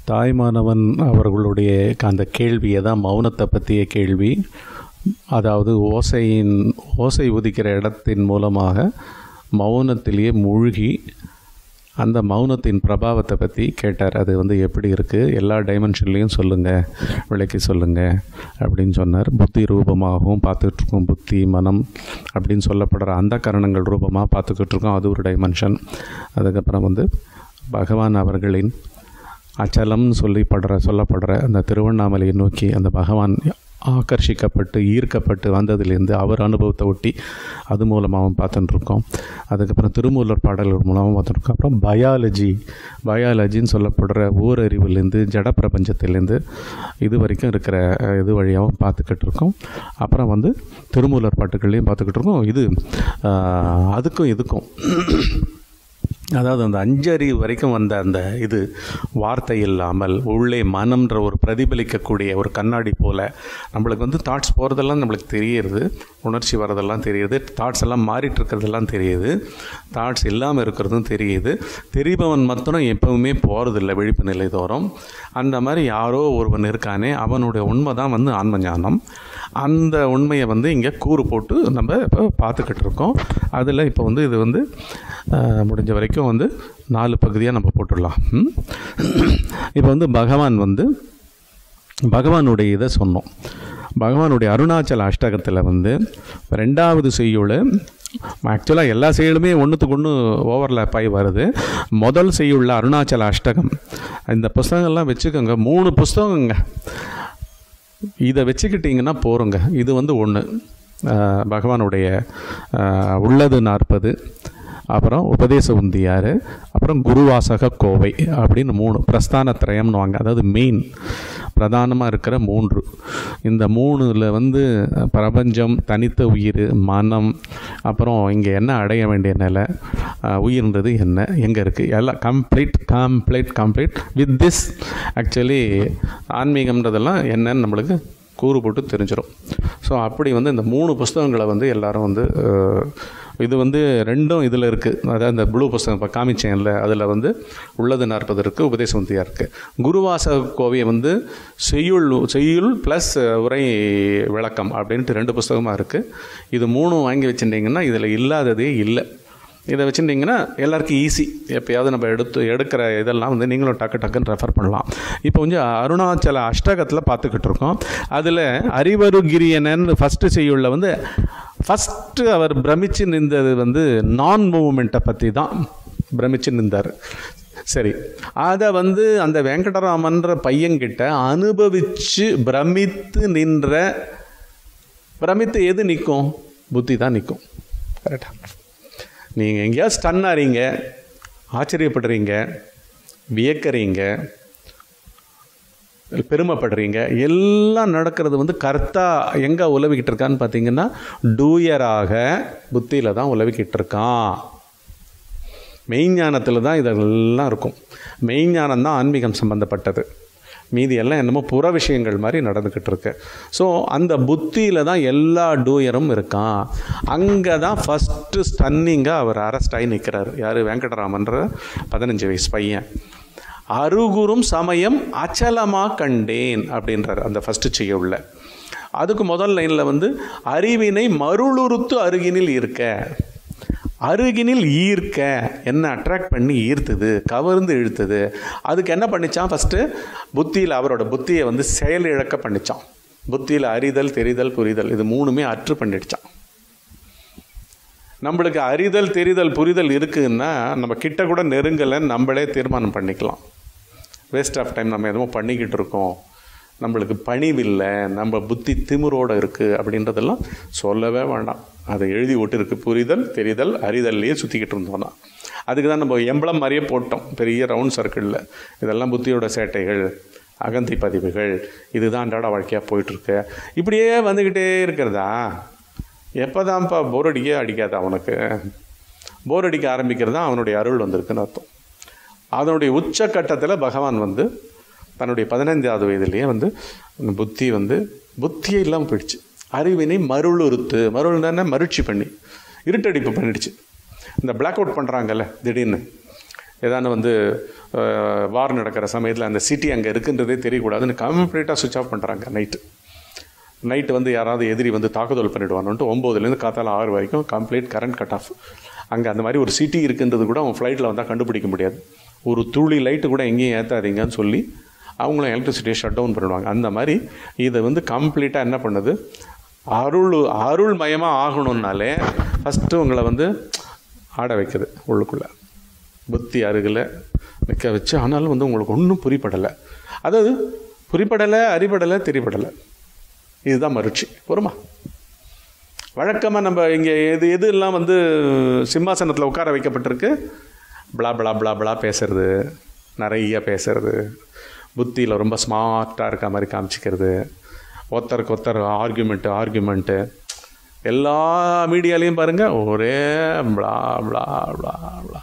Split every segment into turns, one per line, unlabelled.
தாய்மானவன் அவர்களுடைய அந்த கேள்வியை தான் மௌனத்தை பற்றிய கேள்வி அதாவது ஓசையின் ஓசை உதிக்கிற இடத்தின் மூலமாக மௌனத்திலேயே மூழ்கி அந்த மௌனத்தின் பிரபாவத்தை பற்றி கேட்டார் அது வந்து எப்படி இருக்குது எல்லா டைமென்ஷன்லேயும் சொல்லுங்கள் விளக்கி சொல்லுங்கள் அப்படின்னு சொன்னார் புத்தி ரூபமாகவும் பார்த்துட்ருக்கோம் புத்தி மனம் அப்படின்னு சொல்லப்படுற அந்த கரணங்கள் ரூபமாக பார்த்துக்கிட்டு இருக்கோம் அது ஒரு டைமென்ஷன் அதுக்கப்புறம் வந்து பகவான் அவர்களின் அச்சலம்னு சொல்லிப்படுற சொல்லப்படுற அந்த திருவண்ணாமலையை நோக்கி அந்த பகவான் ஆக்கர்ஷிக்கப்பட்டு ஈர்க்கப்பட்டு வந்ததுலேருந்து அவர் அனுபவத்தை ஒட்டி அது மூலமாகவும் பார்த்துட்டுருக்கோம் அதுக்கப்புறம் திருமூலர் பாடல்கள் மூலமாக பார்த்துருக்கோம் அப்புறம் பயாலஜி பயாலஜின்னு சொல்லப்படுற ஊரறிவுலேருந்து ஜட பிரபஞ்சத்திலேருந்து இது வரைக்கும் இருக்கிற அஹ், இது வழியாகவும் பார்த்துக்கிட்டு இருக்கோம் அப்புறம் வந்து திருமூலர் பாட்டுகள்லையும் பார்த்துக்கிட்டு இருக்கோம் இது அஹ், அதுக்கும் இதுக்கும் அதாவது அந்த அஞ்சறிவு வரைக்கும் வந்த அந்த இது வார்த்தை இல்லாமல் உள்ளே மனம்ன்ற ஒரு பிரதிபலிக்கக்கூடிய ஒரு கண்ணாடி போல் நம்மளுக்கு வந்து தாட்ஸ் போகிறதெல்லாம் நம்மளுக்கு தெரியுது உணர்ச்சி வரதெல்லாம் தெரியுது தாட்ஸ் எல்லாம் மாறிட்டு இருக்கிறதெல்லாம் தெரியுது தாட்ஸ் இல்லாமல் இருக்கிறதும் தெரியுது தெரிபவன் மாத்திரம் எப்பவுமே போகிறதில்ல விழிப்பு நிலை தோறும் அந்த மாதிரி யாரோ ஒருவன் இருக்கானே அவனுடைய உண்மை தான் வந்து ஆன்ம ஞானம் அந்த உண்மையை வந்து இங்கே கூறு போட்டு நம்ம இப்போ பார்த்துக்கிட்டு இருக்கோம் அதில் இப்போ வந்து இது வந்து அஹ், முடிஞ்ச வரைக்கும் வந்து நாலு பகுதியாக நம்ம போட்டுடலாம் ம்? இப்போ வந்து பகவான் வந்து பகவானுடைய இதை சொன்னோம் பகவானுடைய அருணாச்சல அஷ்டகத்தில் வந்து ரெண்டாவது செய்யுள் ஆக்சுவலாக எல்லா செய்யுளுமே ஒன்றுத்துக்கு ஒன்று ஓவர்லேப் ஆகி வருது முதல் செய்யுள்ள அருணாச்சல அஷ்டகம் இந்த புஸ்தகங்கள்லாம் வச்சுக்கோங்க மூணு புஸ்தகங்க இதை வச்சுக்கிட்டிங்கன்னா போகிறோங்க இது வந்து ஒன்று பகவானுடைய ஆஹ், உள்ளது நாற்பது அப்புறம் உபதேச உந்தியார் அப்புறம் குருவாசக கோவை அப்படின்னு மூணு பிரஸ்தான திரயம்னுவாங்க அதாவது மெயின் பிரதானமாக இருக்கிற மூன்று இந்த மூணில் வந்து பிரபஞ்சம் தனித்த உயிர் மனம் அப்புறம் இங்கே என்ன அடைய வேண்டிய நிலை ஆஹ், உயிர்ன்றது என்ன எங்கே இருக்குது எல்லாம் complete complete complete with this actually ஆன்மீகம்ன்றதெல்லாம் என்னன்னு நம்மளுக்கு கூறு போட்டு தெரிஞ்சிடும் ஸோ அப்படி வந்து இந்த மூணு புஸ்தகங்களை வந்து எல்லாரும் வந்து அஹ், இது வந்து ரெண்டும் இதில் இருக்குது அதாவது இந்த ப்ளூ புஸ்தகம் இப்போ காமிச்சேன்ல அதில் வந்து உள்ளது நாற்பது இருக்குது உபதேசவந்தியாக இருக்குது குருவாச கோவையை வந்து செய்யுள் செய்யுள் ப்ளஸ் உரை விளக்கம் அப்படின்ட்டு ரெண்டு புஸ்தகமாக இருக்குது இது மூணும் வாங்கி வச்சுட்டிங்கன்னா இதில் இல்லாததே இல்லை இதை வச்சுட்டிங்கன்னா எல்லாருக்கும் ஈஸி எப்பயாவது நம்ம எடுத்து எடுக்கிற இதெல்லாம் வந்து நீங்களும் டக்கு டக்குன்னு ரெஃபர் பண்ணலாம் இப்போ கொஞ்சம் அருணாச்சல அஷ்டகத்தில் பார்த்துக்கிட்டு இருக்கோம் அதில் அறிவருகிரியனன்னு ஃபஸ்ட்டு செய்யுள்ள வந்து ஃபஸ்ட்டு அவர் பிரமிச்சு நின்றது வந்து நான் மூவ்மெண்ட்டை பற்றி தான் பிரமிச்சு நின்றார் சரி அதை வந்து அந்த வெங்கடராமன்ற பையன்கிட்ட அனுபவித்து பிரமித்து நின்ற பிரமித்து எது நிற்கும் புத்தி தான் நிற்கும் கரெக்டாக நீங்கள் எங்கேயாவது ஸ்டன் ஆறீங்க ஆச்சரியப்படுறீங்க வியக்கிறீங்க பெருமைப்படுறீங்க எல்லாம் நடக்கிறது வந்து கர்த்தா எங்கே உலவிக்கிட்டு இருக்கான்னு பார்த்தீங்கன்னா டூயராக புத்தியில் தான் உலவிக்கிட்டு இருக்கான் மெய்ஞானத்தில் தான் இதெல்லாம் இருக்கும் மெய்ஞானம் தான் ஆன்மீகம் சம்பந்தப்பட்டது மீதி எல்லாம் என்னமோ புற விஷயங்கள் மாதிரி நடந்துக்கிட்டு இருக்கு ஸோ அந்த புத்தியில் தான் எல்லா டூயரும் இருக்கான் அங்கே தான் ஃபஸ்ட்டு ஸ்டன்னிங்காக அவர் அரெஸ்ட் ஆகி நிற்கிறார் யார் வெங்கடராமன்ற பதினஞ்சு வயசு பையன் அருகுரும் சமயம் அச்சலமாக கண்டேன் அப்படின்றார் அந்த ஃபஸ்ட்டு செய்ய உள்ள அதுக்கு முதல் லைனில் வந்து அறிவினை மருளுறுத்து அருகினில் இருக்க அருகினில் ஈர்க்க என்ன அட்ராக்ட் பண்ணி ஈர்த்துது கவர்ந்து இழுத்துது அதுக்கு என்ன பண்ணிச்சான் ஃபஸ்ட்டு புத்தியில் அவரோட புத்தியை வந்து செயல் இழக்க பண்ணிச்சான் புத்தியில் அறிதல் தெரிதல் புரிதல் இது மூணுமே அற்று பண்ணிடுச்சான் நம்மளுக்கு அறிதல் தெரிதல் புரிதல் இருக்குன்னா நம்ம கிட்ட கூட நெருங்கலைன்னு நம்மளே தீர்மானம் பண்ணிக்கலாம் வேஸ்ட் ஆஃப் டைம் நம்ம எதுவும் பண்ணிக்கிட்டு இருக்கோம் நம்மளுக்கு பணிவில்லை நம்ம புத்தி திமிரோடு இருக்குது அப்படின்றதெல்லாம் சொல்லவே வேண்டாம் அதை எழுதி விட்டுருக்கு புரிதல் தெரிதல் அறிதல்லையே சுற்றிக்கிட்டு இருந்தோம்னா அதுக்கு தான் நம்ம எம்பளம் மாதிரியே போட்டோம் பெரிய ரவுண்ட் சர்க்கிளில் இதெல்லாம் புத்தியோட சேட்டைகள் அகந்தி பதிவுகள் இதுதான் அன்றாட வாழ்க்கையாக போயிட்டுருக்கு இப்படியே வந்துக்கிட்டே இருக்கிறதா எப்போதான்ப்பா போர் அடிக்க அடிக்காதா அவனுக்கு போர் அடிக்க ஆரம்பிக்கிறது தான் அவனுடைய அருள் வந்திருக்குன்னு அர்த்தம் அதனுடைய உச்சக்கட்டத்தில் பகவான் வந்து தன்னுடைய பதினைந்தாவது வயதுலேயே வந்து அந்த புத்தி வந்து புத்தியே இல்லாமல் போயிடுச்சு அறிவினை மருளுறுத்து மருள்னா மருட்சி பண்ணி இருட்டடிப்பு பண்ணிடுச்சு இந்த பிளாக் அவுட் பண்ணுறாங்கல்ல திடீர்னு ஏதான வந்து வார் நடக்கிற சமயத்தில் அந்த சிட்டி அங்கே இருக்குன்றதே தெரியக்கூடாதுன்னு கம்ப்ளீட்டாக சுவிச் ஆஃப் பண்ணுறாங்க நைட்டு நைட்டு வந்து யாராவது எதிரி வந்து தாக்குதல் பண்ணிடுவானுன்ட்டு ஒம்போதுலேருந்து காத்தால ஆறு வரைக்கும் கம்ப்ளீட் கரண்ட் கட் ஆஃப் அங்கே அந்த மாதிரி ஒரு சிட்டி இருக்குன்றது கூட அவன் ஃப்ளைட்டில் வந்தால் கண்டுபிடிக்க முடியாது ஒரு துளி லைட்டு கூட எங்கேயும் ஏற்றாதீங்கன்னு சொல்லி அவங்களும் எலக்ட்ரிசிட்டியை ஷட் டவுன் பண்ணிடுவாங்க அந்த மாதிரி இதை வந்து கம்ப்ளீட்டாக என்ன பண்ணுது அருள் அருள் மயமாக ஆகணும்னாலே ஃபஸ்ட்டு உங்களை வந்து ஆட வைக்குது உள்ளுக்குள்ளே புத்தி அருகில் நிற்க வச்சு ஆனாலும் வந்து உங்களுக்கு ஒன்றும் புரிப்படலை அதாவது புரிப்படலை அறிபடலை தெரிபடலை இதுதான் மறுச்சி பொறுமா வழக்கமாக நம்ம இங்கே எது எது எல்லாம் வந்து சிம்மாசனத்தில் உட்கார வைக்கப்பட்டிருக்கு பிளா பிளா பிளா பிளா பேசுறது நிறைய பேசுறது புத்தியில் ரொம்ப ஸ்மார்ட்டாக இருக்க மாதிரி காமிச்சிக்கிறது ஒருத்தருக்கு ஒருத்தர் ஆர்குமெண்ட்டு ஆர்குமெண்ட்டு எல்லா மீடியாலையும் பாருங்கள் ஒரே பிளா பிளா பிளா பிளா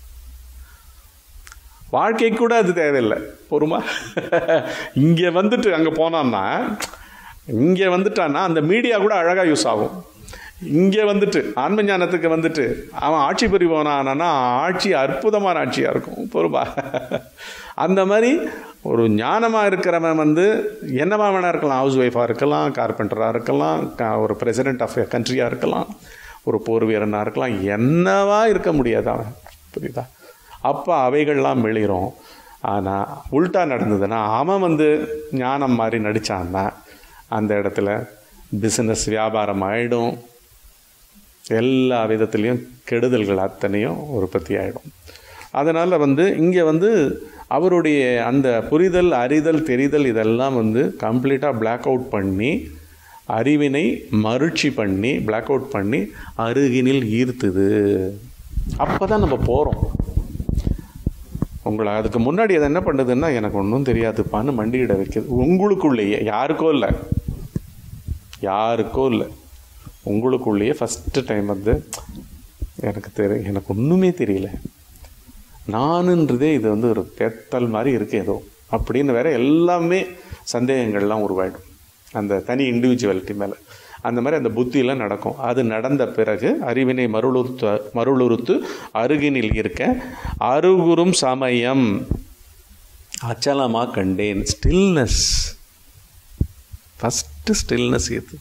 வாழ்க்கை கூட அது தேவையில்லை பொறுமா இங்கே வந்துட்டு அங்கே போனான்னா இங்கே வந்துட்டான்னா அந்த மீடியா கூட அழகாக யூஸ் ஆகும் இங்கே வந்துட்டு ஆன்ம ஞானத்துக்கு வந்துட்டு அவன் ஆட்சி புரிவானானா ஆட்சி அற்புதமான ஆட்சியாக இருக்கும் பொறுப்பா அந்த மாதிரி ஒரு ஞானமாக இருக்கிறவன் வந்து என்னவா வேணா இருக்கலாம் ஹவுஸ் ஒய்ஃபாக இருக்கலாம் கார்பெண்டராக இருக்கலாம் க- ஒரு பிரசிடென்ட் ஆஃப் கண்ட்ரியாக இருக்கலாம் ஒரு போர் வீரனாக இருக்கலாம் என்னவா இருக்க முடியாது அவன் புரியுதா அப்போ அவைகள்லாம் மெளிரும் ஆனால் உல்ட்டா நடந்ததுன்னா அவன் வந்து ஞானம் மாதிரி நடித்தான்னா அந்த இடத்துல பிஸ்னஸ் வியாபாரம் ஆகிடும் எல்லா விதத்துலேயும் கெடுதல்கள் அத்தனையும் உற்பத்தி ஆகிடும் அதனால் வந்து இங்கே வந்து அவருடைய அந்த புரிதல் அறிதல் தெரிதல் இதெல்லாம் வந்து கம்ப்ளீட்டாக பிளாக் அவுட் பண்ணி அறிவினை மறுச்சி பண்ணி பிளாக் அவுட் பண்ணி அருகினில் ஈர்த்துது அப்போ தான் நம்ம போகிறோம் உங்களை அதுக்கு முன்னாடி அது என்ன பண்ணுதுன்னா எனக்கு ஒன்றும் தெரியாதுப்பான்னு மண்டியிட வைக்குது உங்களுக்குள்ளேயே யாருக்கோ இல்லை யாருக்கோ இல்லை உங்களுக்குள்ளேயே ஃபஸ்ட்டு டைம் வந்து எனக்கு தெரி எனக்கு ஒன்றுமே தெரியல நானுன்றதே இது வந்து ஒரு பெத்தல் மாதிரி இருக்கு ஏதோ அப்படின்னு வேற எல்லாமே சந்தேகங்கள்லாம் உருவாயிடும் அந்த தனி இண்டிவிஜுவலிட்டி மேலே அந்த மாதிரி அந்த புத்தியெல்லாம் நடக்கும் அது நடந்த பிறகு அறிவினை மருளுத்து மருளுறுத்து அருகினில் இருக்க அருகுறும் சமயம் அச்சலமாக கண்டேன் ஸ்டில்னஸ் ஃபஸ்ட்டு ஸ்டில்னஸ் ஏற்றுது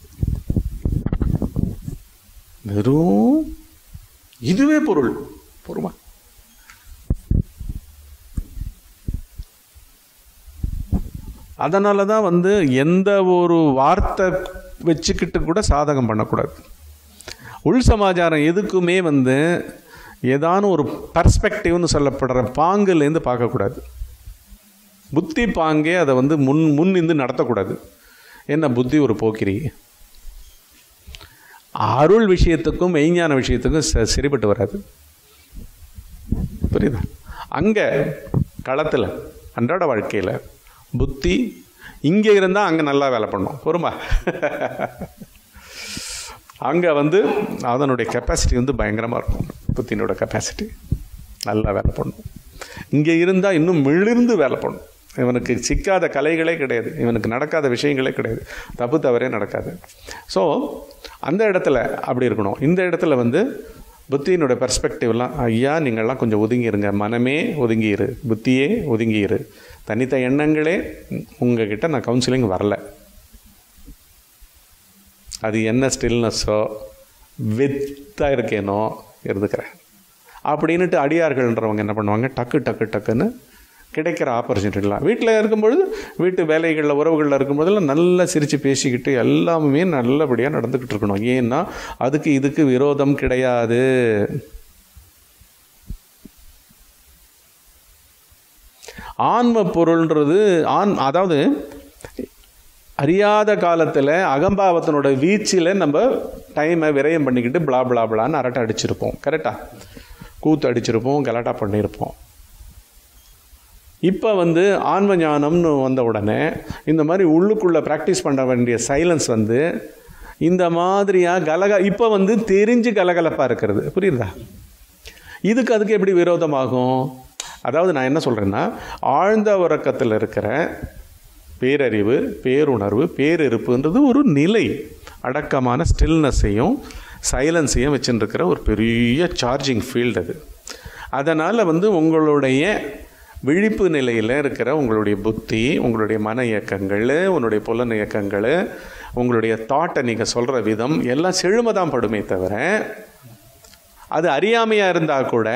வெறும் இதுவே பொருள் பொறுமா அதனால தான் வந்து எந்த ஒரு வார்த்தை வச்சுக்கிட்டு கூட சாதகம் பண்ணக்கூடாது உள் சமாச்சாரம் எதுக்குமே வந்து ஏதான ஒரு பர்ஸ்பெக்டிவ்னு சொல்லப்படுற பாங்குலேருந்து பார்க்கக்கூடாது புத்தி பாங்கே அதை வந்து முன் முன் நின்று நடத்தக்கூடாது என்ன புத்தி ஒரு போக்கிரி அருள் விஷயத்துக்கும் மெய்ஞான விஷயத்துக்கும் ச- சரிப்பட்டு வராது புரியுதா அங்கே களத்தில் அன்றாட வாழ்க்கையில் புத்தி இங்கே இருந்தால் அங்கே நல்லா வேலை பண்ணும் பொறுமா அங்கே வந்து அதனுடைய கெப்பாசிட்டி வந்து பயங்கரமாக இருக்கும் புத்தினோட கெப்பாசிட்டி நல்லா வேலை பண்ணும் இங்கே இருந்தால் இன்னும் மிளிர்ந்து வேலை பண்ணும் இவனுக்கு சிக்காத கலைகளே கிடையாது இவனுக்கு நடக்காத விஷயங்களே கிடையாது தப்பு தவறே நடக்காது ஸோ அந்த இடத்துல அப்படி இருக்கணும் இந்த இடத்துல வந்து புத்தியினுடைய பெர்ஸ்பெக்டிவ்லாம் ஐயா நீங்கள்லாம் கொஞ்சம் ஒதுங்கிருங்க மனமே ஒதுங்கியிரு புத்தியே ஒதுங்கியிரு தனித்த எண்ணங்களே உங்ககிட்ட நான் கவுன்சிலிங் வரல அது என்ன ஸ்டில்னஸோ வித்தாக இருக்கேனோ இருந்துக்கிறேன் அப்படின்னுட்டு அடியார்கள்ன்றவங்க என்ன பண்ணுவாங்க டக்கு டக்கு டக்குன்னு கிடைக்கிற ஆப்பர்ச்சுனிட்டிலாம் வீட்டில் இருக்கும்பொழுது வீட்டு வேலைகளில் உறவுகளில் இருக்கும்போதெல்லாம் நல்லா சிரித்து பேசிக்கிட்டு எல்லாமே நல்லபடியாக நடந்துக்கிட்டு இருக்கணும் ஏன்னா அதுக்கு இதுக்கு விரோதம் கிடையாது ஆன்ம பொருள்ன்றது ஆன் அதாவது அறியாத காலத்தில் அகம்பாவத்தினோட வீச்சில் நம்ம டைமை விரயம் பண்ணிக்கிட்டு பிளா பிளா பிளான்னு அரட்டை அடிச்சிருப்போம் கரெக்டாக கூத்து அடிச்சிருப்போம் கலாட்டா பண்ணியிருப்போம் இப்போ வந்து ஆன்ம ஞானம்னு வந்த உடனே இந்த மாதிரி உள்ளுக்குள்ளே ப்ராக்டிஸ் பண்ண வேண்டிய சைலன்ஸ் வந்து இந்த மாதிரியாக கலக இப்போ வந்து தெரிஞ்சு கலகலப்பாக இருக்கிறது புரியுதா இதுக்கு அதுக்கு எப்படி விரோதமாகும் அதாவது நான் என்ன சொல்கிறேன்னா ஆழ்ந்த உறக்கத்தில் இருக்கிற பேரறிவு பேருணர்வு பேரிருப்புன்றது ஒரு நிலை அடக்கமான ஸ்டில்னஸையும் சைலன்ஸையும் வச்சுருக்கிற ஒரு பெரிய சார்ஜிங் ஃபீல்டு அது அதனால் வந்து உங்களுடைய விழிப்பு நிலையில் இருக்கிற உங்களுடைய புத்தி உங்களுடைய மன இயக்கங்கள் உன்னுடைய புலன் இயக்கங்கள் உங்களுடைய தாட்டை நீங்கள் சொல்கிற விதம் எல்லாம் செழுமை தான் படுமே தவிர அது அறியாமையாக இருந்தால் கூட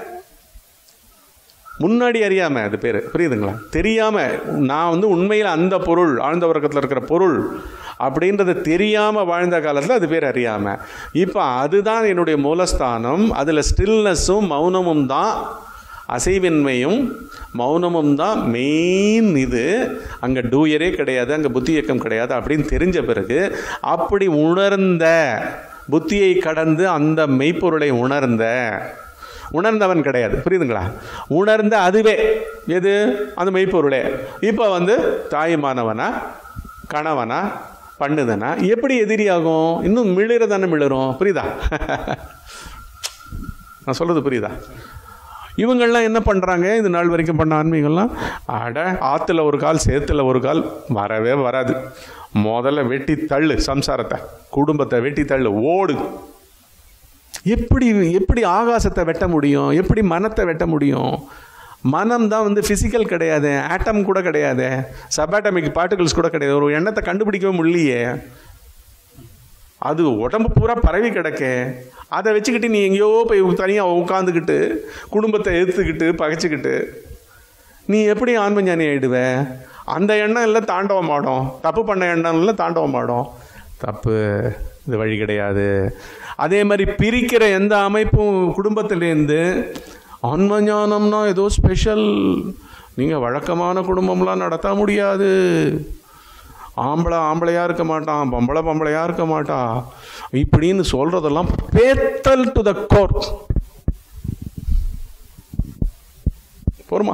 முன்னாடி அறியாமல் அது பேர் புரியுதுங்களா தெரியாமல் நான் வந்து உண்மையில் அந்த பொருள் ஆழ்ந்த உறக்கத்தில் இருக்கிற பொருள் அப்படின்றது தெரியாமல் வாழ்ந்த காலத்தில் அது பேர் அறியாமல் இப்போ அதுதான் என்னுடைய மூலஸ்தானம் அதில் ஸ்டில்னஸும் மௌனமும் தான் அசைவின்மையும் மௌனமும் தான் மெயின் இது அங்கே டூயரே கிடையாது அங்கே புத்தி இயக்கம் கிடையாது அப்படின்னு தெரிஞ்ச பிறகு அப்படி உணர்ந்த புத்தியை கடந்து அந்த மெய்ப்பொருளை உணர்ந்த உணர்ந்தவன் கிடையாது புரியுதுங்களா உணர்ந்த அதுவே எது அந்த மெய்ப்பொருளே இப்போ வந்து தாயுமானவனா கணவனா பண்ணுதுன்னா எப்படி எதிரியாகும் இன்னும் மிளிர தானே மிளரும் புரியுதா நான் சொல்கிறது புரியுதா இவங்கள்லாம் என்ன பண்ணுறாங்க இது நாள் வரைக்கும் பண்ண ஆன்மீகம்லாம் அட ஆற்றுல ஒரு கால் சேத்துல ஒரு கால் வரவே வராது முதல்ல வெட்டி தள்ளு சம்சாரத்தை குடும்பத்தை வெட்டி தள்ளு ஓடு எப்படி எப்படி ஆகாசத்தை வெட்ட முடியும் எப்படி மனத்தை வெட்ட முடியும் மனம் தான் வந்து ஃபிசிக்கல் கிடையாது ஆட்டம் கூட கிடையாது சபாட்டமிக் பார்ட்டிகல்ஸ் கூட கிடையாது ஒரு எண்ணத்தை கண்டுபிடிக்கவே முடியலையே அது உடம்பு பூரா பரவி கிடக்க அதை வச்சுக்கிட்டு நீ எங்கேயோ போய் தனியாக உட்காந்துக்கிட்டு குடும்பத்தை எதிர்த்துக்கிட்டு பகைச்சிக்கிட்டு நீ எப்படி ஆன்மஞானி ஆயிடுவ அந்த எண்ணம் எல்லாம் தாண்டவம் ஆடும் தப்பு பண்ண எண்ணம் எல்லாம் தாண்டவம் ஆடும் தப்பு இது வழி கிடையாது அதே மாதிரி பிரிக்கிற எந்த அமைப்பும் குடும்பத்திலேருந்து ஆன்மஞானம்னா ஏதோ ஸ்பெஷல் நீங்கள் வழக்கமான குடும்பம்லாம் நடத்த முடியாது ஆம்பளை ஆம்பளையாக இருக்க மாட்டான் பொம்பளை பொம்பளையாக இருக்க மாட்டான் இப்படின்னு சொல்கிறதெல்லாம் பேத்தல் டு த கோர் போருமா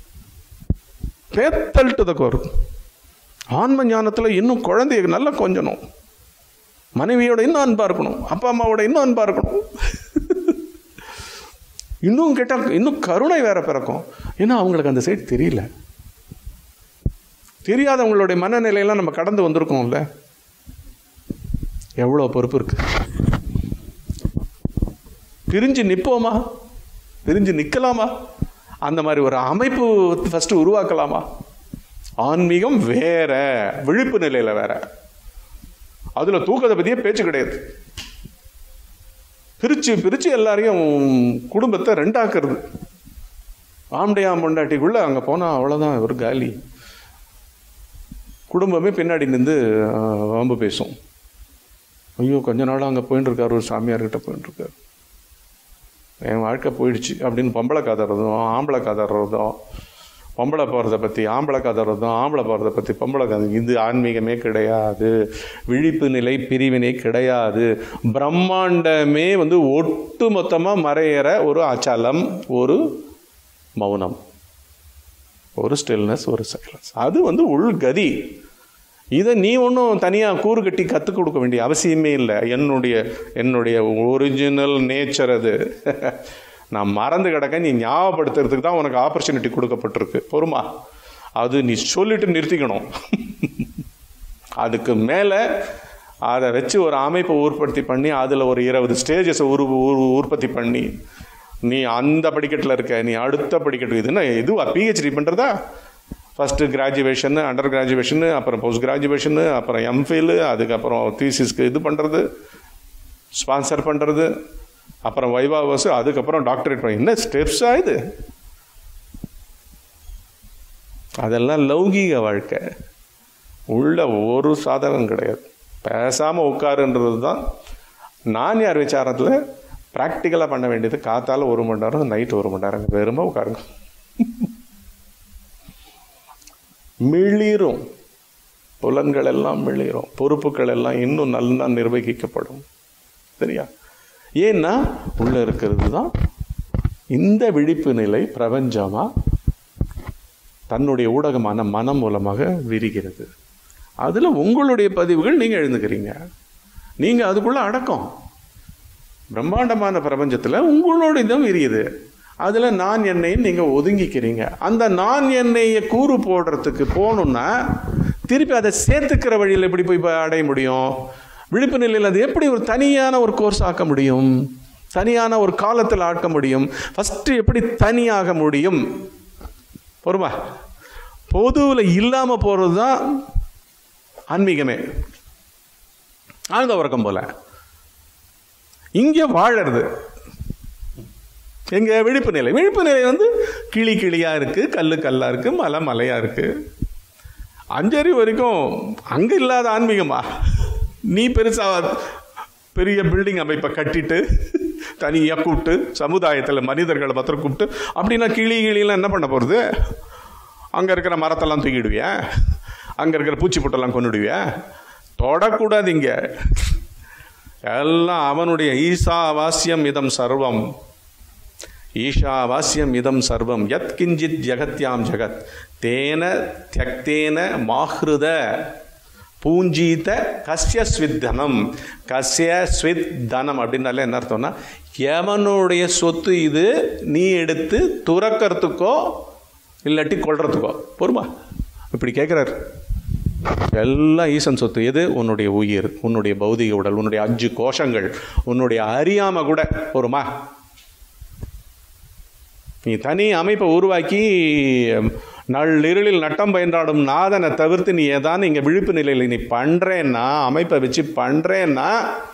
பேத்தல் டு த கோர் ஆன்ம ஞானத்தில் இன்னும் குழந்தைய நல்லா கொஞ்சணும் மனைவியோட இன்னும் அன்பாக இருக்கணும் அப்பா அம்மாவோட இன்னும் அன்பாக இருக்கணும் இன்னும் கேட்டால் இன்னும் கருணை வேற பிறக்கும் ஏன்னா அவங்களுக்கு அந்த சைடு தெரியல தெரியாதவங்களுடைய மனநிலையெல்லாம் நம்ம கடந்து வந்திருக்கோம்ல எவ்வளோ பொறுப்பு இருக்கு பிரிஞ்சு நிற்போமா பிரிஞ்சு நிற்கலாமா அந்த மாதிரி ஒரு அமைப்பு ஃபஸ்ட்டு உருவாக்கலாமா ஆன்மீகம் வேற விழிப்பு நிலையில் வேற அதில் தூக்கத்தை பற்றியே பேச்சு கிடையாது பிரித்து பிரித்து எல்லாரையும் குடும்பத்தை ரெண்டாக்குறது ஆம்படையா பொண்டாட்டிக்குள்ளே அங்கே போனால் அவ்வளோதான் ஒரு காலி குடும்பமே பின்னாடி நின்று வம்பு பேசும் ஐயோ கொஞ்ச நாள் அங்கே போயின்னு இருக்காரு ஒரு சாமியார்கிட்ட போயின்னு இருக்காரு என் வாழ்க்கை போயிடுச்சு அப்படின்னு பொம்பளை கதறதும் ஆம்பளை கதறதும் பொம்பளை போகிறத பற்றி ஆம்பளை கதறதும் ஆம்பளை போகிறத பற்றி பொம்பளை கதை இது ஆன்மீகமே கிடையாது விழிப்பு நிலை பிரிவினை கிடையாது பிரம்மாண்டமே வந்து ஒட்டு மொத்தமாக மறையிற ஒரு அச்சலம் ஒரு மௌனம் ஒரு ஸ்டில்னஸ் ஒரு சைலன்ஸ் அது வந்து உள்கதி இதை நீ ஒன்றும் தனியாக கூறு கட்டி கற்றுக் கொடுக்க வேண்டிய அவசியமே இல்லை என்னுடைய என்னுடைய ஒரிஜினல் நேச்சர் அது நான் மறந்து கிடக்க நீ ஞாபகப்படுத்துறதுக்கு தான் உனக்கு ஆப்பர்ச்சுனிட்டி கொடுக்கப்பட்டிருக்கு பொறுமா அது நீ சொல்லிட்டு நிறுத்திக்கணும் அதுக்கு மேலே அதை வச்சு ஒரு அமைப்பை உற்பத்தி பண்ணி அதில் ஒரு இருபது ஸ்டேஜஸை உரு உற்பத்தி பண்ணி நீ அந்த படிக்கட்டில் இருக்க நீ அடுத்த படிக்கட்டு இதுன்னா இதுவா பிஹெச்டி பண்ணுறதா ஃபஸ்ட்டு கிராஜுவேஷனு அண்டர் கிராஜுவேஷனு அப்புறம் போஸ்ட் கிராஜுவேஷனு அப்புறம் எம்ஃபில் அதுக்கப்புறம் தீசிஸ்க்கு இது பண்ணுறது ஸ்பான்சர் பண்ணுறது அப்புறம் வைவா வசு அதுக்கப்புறம் டாக்டரேட் பண்ணி என்ன ஸ்டெப்ஸாக இது அதெல்லாம் லௌகீக வாழ்க்கை உள்ள ஒரு சாதகம் கிடையாது பேசாமல் உட்காருன்றது தான் நான் யார் விசாரத்தில் ப்ராக்டிக்கலாக பண்ண வேண்டியது காத்தால ஒரு மணி நேரம் நைட்டு ஒரு மணி நேரம் வெறுமா உட்காருங்க மிளிரும் புலன்கள் எல்லாம் மிளிரும் பொறுப்புகள் எல்லாம் இன்னும் நல்லா நிர்வகிக்கப்படும் சரியா ஏன்னா உள்ள இருக்கிறது தான் இந்த விழிப்பு நிலை பிரபஞ்சமாக தன்னுடைய ஊடகமான மனம் மூலமாக விரிகிறது அதில் உங்களுடைய பதிவுகள் நீங்கள் எழுந்துக்கிறீங்க நீங்கள் அதுக்குள்ளே அடக்கம் பிரம்மாண்டமான பிரபஞ்சத்தில் உங்களோட இதுவும் விரியுது அதில் நான் எண்ணெய் நீங்கள் ஒதுங்கிக்கிறீங்க அந்த நான் எண்ணெயை கூறு போடுறதுக்கு போகணுன்னா திருப்பி அதை சேர்த்துக்கிற வழியில் எப்படி போய் அடைய முடியும் விழிப்பு நிலையில் அது எப்படி ஒரு தனியான ஒரு கோர்ஸ் ஆக்க முடியும் தனியான ஒரு காலத்தில் ஆக்க முடியும் ஃபஸ்ட்டு எப்படி தனியாக முடியும் பொறுமா பொதுவில் இல்லாமல் போகிறது தான் ஆன்மீகமே ஆழ்ந்த உறக்கம் போல இங்கே வாழறது எங்க விழிப்பு நிலை விழிப்பு நிலை வந்து கிளி கிளியா இருக்கு கல்லு கல்லா இருக்கு மலை மலையா இருக்கு அஞ்சறிவு வரைக்கும் அங்க இல்லாத ஆன்மீகமா நீ பெருசா பெரிய பில்டிங் அமைப்பை கட்டிட்டு தனியாக கூப்பிட்டு சமுதாயத்தில் மனிதர்களை மாத்திரம் கூப்பிட்டு அப்படின்னா கிளி கிளிலாம் என்ன பண்ண போகிறது அங்கே இருக்கிற மரத்தெல்லாம் தூக்கிடுவியா அங்கே இருக்கிற பூச்சி புட்டெல்லாம் கொண்டுடுவியா தொடக்கூடாது இங்கே எல்லாம் அவனுடைய ஈசாவாஸ்யம் இதம் சர்வம் ஈஷாவாஸ்யம் இதம் சர்வம் யத் கிஞ்சித் ஜெகத்யாம் ஜெகத் தேன தியக்தேன மாஹ்ருத பூஞ்சீத கஸ்ய ஸ்வித்தனம் கஸ்ய ஸ்வித் தனம் அப்படின்னாலே என்ன அர்த்தம்னா எவனுடைய சொத்து இது நீ எடுத்து துறக்கிறதுக்கோ இல்லாட்டி கொள்றதுக்கோ பொறுமா இப்படி கேட்குறாரு எல்லாம் ஈசன் சொத்து எது உன்னுடைய உயிர் உன்னுடைய பௌதிக உடல் உன்னுடைய அஞ்சு கோஷங்கள் உன்னுடைய அறியாம கூட பொறுமா நீ தனி அமைப்பை உருவாக்கி நள்ளிருளில் நட்டம் பயன்றாடும் நாதனை தவிர்த்து நீ ஏதாவது இங்கே விழிப்பு நிலையில் நீ பண்ணுறேன்னா அமைப்பை வச்சு பண்ணுறேன்னா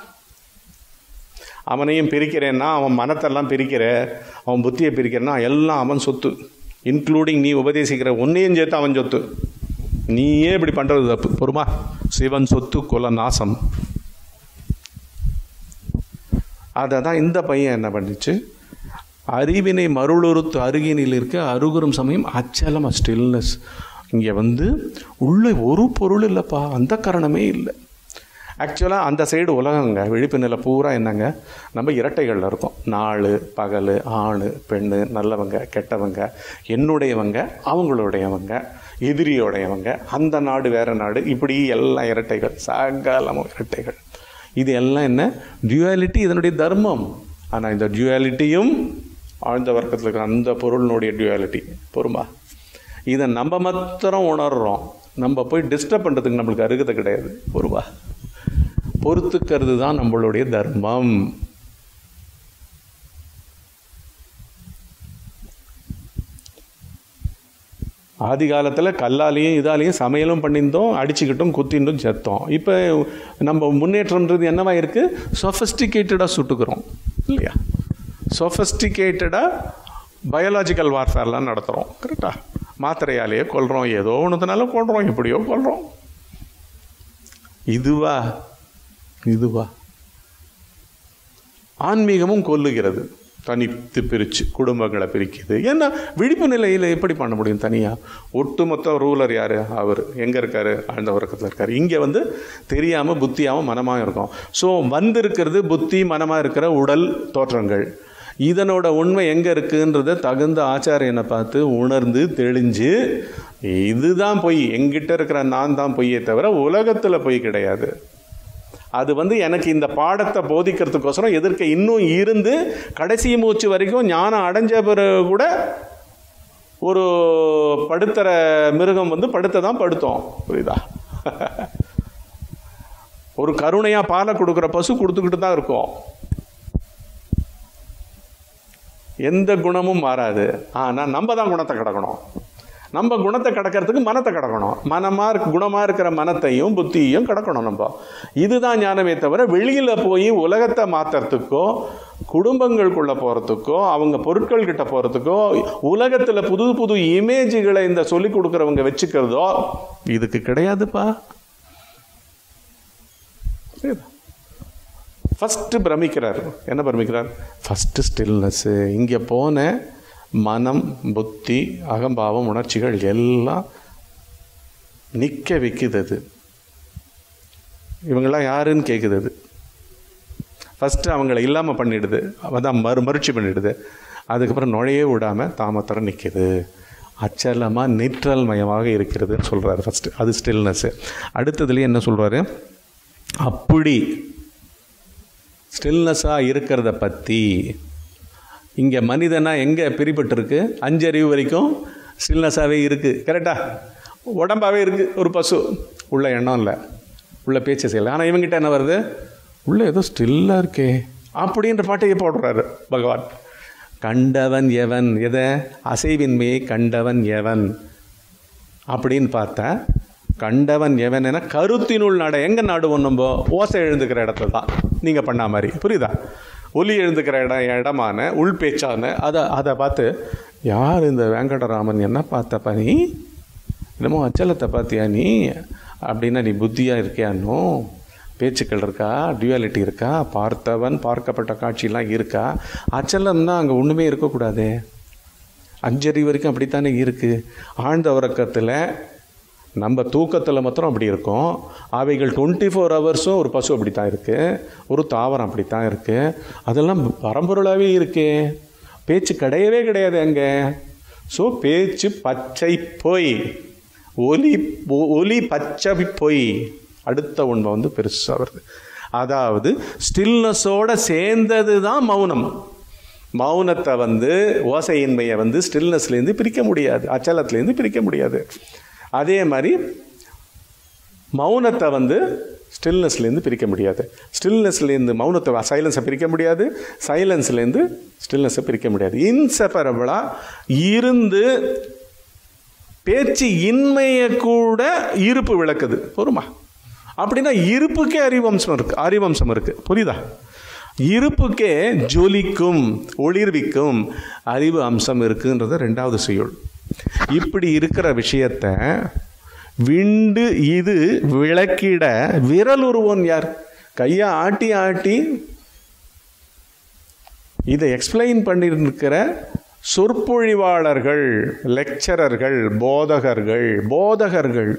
அவனையும் பிரிக்கிறேன்னா அவன் மனத்தெல்லாம் பிரிக்கிற அவன் புத்தியை பிரிக்கிறேன்னா எல்லாம் அவன் சொத்து இன்க்ளூடிங் நீ உபதேசிக்கிற உன்னையும் சேர்த்து அவன் சொத்து நீயே இப்படி பண்ணுறது தப்பு பொறுமா சிவன் சொத்து குல நாசம் அதை தான் இந்த பையன் என்ன பண்ணிச்சு அறிவினை மருளுறுத்து அருகினில் இருக்க அருகுறும் சமயம் அச்சலம் ஸ்டில்னஸ் இங்கே வந்து உள்ள ஒரு பொருள் இல்லைப்பா அந்த காரணமே இல்லை ஆக்சுவலாக அந்த சைடு உலகங்க விழிப்பு நிலை பூரா என்னங்க நம்ம இரட்டைகளில் இருக்கோம் நாள் பகல் ஆண் பெண்ணு நல்லவங்க கெட்டவங்க என்னுடையவங்க அவங்களுடையவங்க எதிரியோடையவங்க அந்த நாடு வேற நாடு இப்படி எல்லாம் இரட்டைகள் சகலமும் இரட்டைகள் இது எல்லாம் என்ன டியூவாலிட்டி இதனுடைய தர்மம் ஆனால் இந்த டியூவாலிட்டியும் ஆழ்ந்த வர்க்கத்தில் இருக்கிற அந்த பொருளினுடைய டியூவாலிட்டி பொறுமா இதை நம்ம மாத்திரம் உணர்றோம் நம்ம போய் டிஸ்டர்ப் பண்ணுறதுக்கு நம்மளுக்கு அருகதை கிடையாது பொறுவா பொறுத்துக்கிறது தான் நம்மளுடைய தர்மம் ஆதி காலத்தில் கல்லாலையும் இதாலையும் சமையலும் பண்ணியிருந்தோம் அடிச்சுக்கிட்டும் குத்தின்டும் செத்தோம் இப்போ நம்ம முன்னேற்றம்ன்றது என்னவா இருக்குது சொஃபஸ்டிகேட்டடாக சுட்டுக்கிறோம் இல்லையா சொஃபஸ்டிகேட்டடாக பயாலாஜிக்கல் வார்ஃபேர்லாம் நடத்துகிறோம் கரெக்டாக மாத்திரையாலேயே கொல்றோம் ஏதோ ஒன்றுனால கொள்கிறோம் எப்படியோ கொல்றோம் இதுவா இதுவா ஆன்மீகமும் கொல்லுகிறது தனித்து பிரித்து குடும்பங்களை பிரிக்குது ஏன்னா விழிப்பு நிலையில் எப்படி பண்ண முடியும் தனியாக ஒட்டுமொத்த ரூலர் யார் அவர் எங்கே இருக்கார் ஆழ்ந்த உறக்கத்தில் இருக்கார் இங்கே வந்து தெரியாமல் புத்தியாகவும் மனமாக இருக்கும் ஸோ வந்திருக்கிறது புத்தி மனமாக இருக்கிற உடல் தோற்றங்கள் இதனோட உண்மை எங்கே இருக்குன்றத தகுந்த ஆச்சாரியனை பார்த்து உணர்ந்து தெளிஞ்சு இதுதான் பொய் எங்கிட்ட இருக்கிற நான் தான் பொய்யே தவிர உலகத்தில் பொய் கிடையாது அது வந்து எனக்கு இந்த பாடத்தை போதிக்கிறதுக்கோசரம் எதிர்க்க இன்னும் இருந்து கடைசி மூச்சு வரைக்கும் ஞானம் அடைஞ்ச பிறகு கூட ஒரு படுத்துற மிருகம் வந்து படுத்த தான் படுத்தோம் புரியுதா ஒரு கருணையாக பாலை கொடுக்குற பசு கொடுத்துக்கிட்டு தான் இருக்கும் எந்த குணமும் மாறாது ஆனால் நம்ம தான் குணத்தை கிடக்கணும் நம்ம குணத்தை கடக்கிறதுக்கு மனத்தை கடக்கணும் மனமாக இருக்க குணமாக இருக்கிற மனத்தையும் புத்தியையும் கடக்கணும் நம்ம இதுதான் ஞானமே தவிர வெளியில் போய் உலகத்தை மாற்றுறதுக்கோ குடும்பங்களுக்குள்ளே போகிறதுக்கோ அவங்க பொருட்கள் கிட்ட போகிறதுக்கோ உலகத்தில் புது புது இமேஜுகளை இந்த சொல்லி கொடுக்குறவங்க வச்சுக்கிறதோ இதுக்கு கிடையாதுப்பா ஃபஸ்ட்டு பிரமிக்கிறார் என்ன பிரமிக்கிறார் ஃபஸ்ட்டு ஸ்டில்னஸ்ஸு இங்கே போன மனம் புத்தி அகம்பாவம் உணர்ச்சிகள் எல்லாம் நிற்க வைக்குது அது இவங்கெல்லாம் யாருன்னு கேட்குது அது ஃபஸ்ட்டு அவங்கள இல்லாமல் பண்ணிடுது அதான் மறு மறுச்சி பண்ணிடுது அதுக்கப்புறம் நுழையே விடாமல் தாமத்தரம் நிற்கிது அச்சலமாக நிற்றல் மயமாக இருக்கிறதுன்னு சொல்கிறாரு ஃபஸ்ட்டு அது ஸ்டில்னஸ்ஸு அடுத்ததுலேயே என்ன சொல்கிறாரு அப்படி ஸ்டில்னஸாக இருக்கிறத பற்றி இங்கே மனிதனா எங்கே பிரிபட்டிருக்கு அஞ்சறிவு வரைக்கும் ஸ்டில்னஸாகவே இருக்குது கரெக்டாக உடம்பாகவே இருக்குது ஒரு பசு உள்ள எண்ணம் இல்லை உள்ள பேச்சு செய்யலை ஆனால் இவங்கிட்ட என்ன வருது உள்ள ஏதோ ஸ்டில்லாக இருக்கே அப்படின்ற பாட்டையே போடுறாரு பகவான் கண்டவன் எவன் எதை அசைவின்மையை கண்டவன் எவன் அப்படின்னு பார்த்தா கண்டவன் எவன் என கருத்தினுள் நட எங்கே நடுவோம் நம்ம ஓசை எழுந்துக்கிற இடத்துல தான் நீங்கள் பண்ண மாதிரி புரியுதா ஒலி எழுந்துக்கிற இடம் இடமான உள் பேச்சான அதை அதை பார்த்து யார் இந்த வெங்கடராமன் என்ன பார்த்தப்ப நீ என்னமோ அச்சலத்தை பார்த்தியா நீ அப்படின்னா நீ புத்தியாக இருக்கியானோ பேச்சுக்கள் இருக்கா டியூவாலிட்டி இருக்கா பார்த்தவன் பார்க்கப்பட்ட காட்சியெல்லாம் இருக்கா அச்சலம்னா அங்கே ஒன்றுமே இருக்கக்கூடாதே அஞ்சறி வரைக்கும் அப்படித்தானே இருக்குது ஆழ்ந்த உறக்கத்தில் நம்ம தூக்கத்தில் மாத்திரம் அப்படி இருக்கும் அவைகள் டுவெண்ட்டி ஃபோர் ஹவர்ஸும் ஒரு பசு அப்படி தான் இருக்குது ஒரு தாவரம் அப்படி தான் இருக்குது அதெல்லாம் பரம்பொருளாகவே இருக்கே பேச்சு கிடையவே கிடையாது அங்கே ஸோ பேச்சு பச்சை பொய் ஒலி ஒ- ஒலி பச்சை பொய் அடுத்த உண்மை வந்து பெருசாக வருது அதாவது ஸ்டில்னஸோட சேர்ந்தது தான் மௌனம் மௌனத்தை வந்து ஓசையின்மையை வந்து ஸ்டில்னஸ்லேருந்து பிரிக்க முடியாது அச்சலத்துலேருந்து பிரிக்க முடியாது அதே மாதிரி மௌனத்தை வந்து ஸ்டில்னஸ்லேருந்து பிரிக்க முடியாது ஸ்டில்னஸ்லேருந்து மௌனத்தை சைலன்ஸை பிரிக்க முடியாது சைலன்ஸ்லேருந்து ஸ்டில்னஸை பிரிக்க முடியாது இன்செப்பரபிளாக இருந்து பேச்சு இன்மையை கூட இருப்பு விளக்குது பொறுமா அப்படின்னா இருப்புக்கே அறிவம்சம் இருக்கு அறிவம்சம் இருக்கு புரியுதா இருப்புக்கே ஜொலிக்கும் ஒளிர்விக்கும் அறிவு அம்சம் இருக்குன்றது ரெண்டாவது செய்யுள் இப்படி இருக்கிற விஷயத்த விண்டு இது விளக்கிட விரல் உருவன் யார் கையை ஆட்டி ஆட்டி இதை எக்ஸ்பிளைன் பண்ணியிருக்கிற சொற்பொழிவாளர்கள் லெக்சரர்கள் போதகர்கள் போதகர்கள்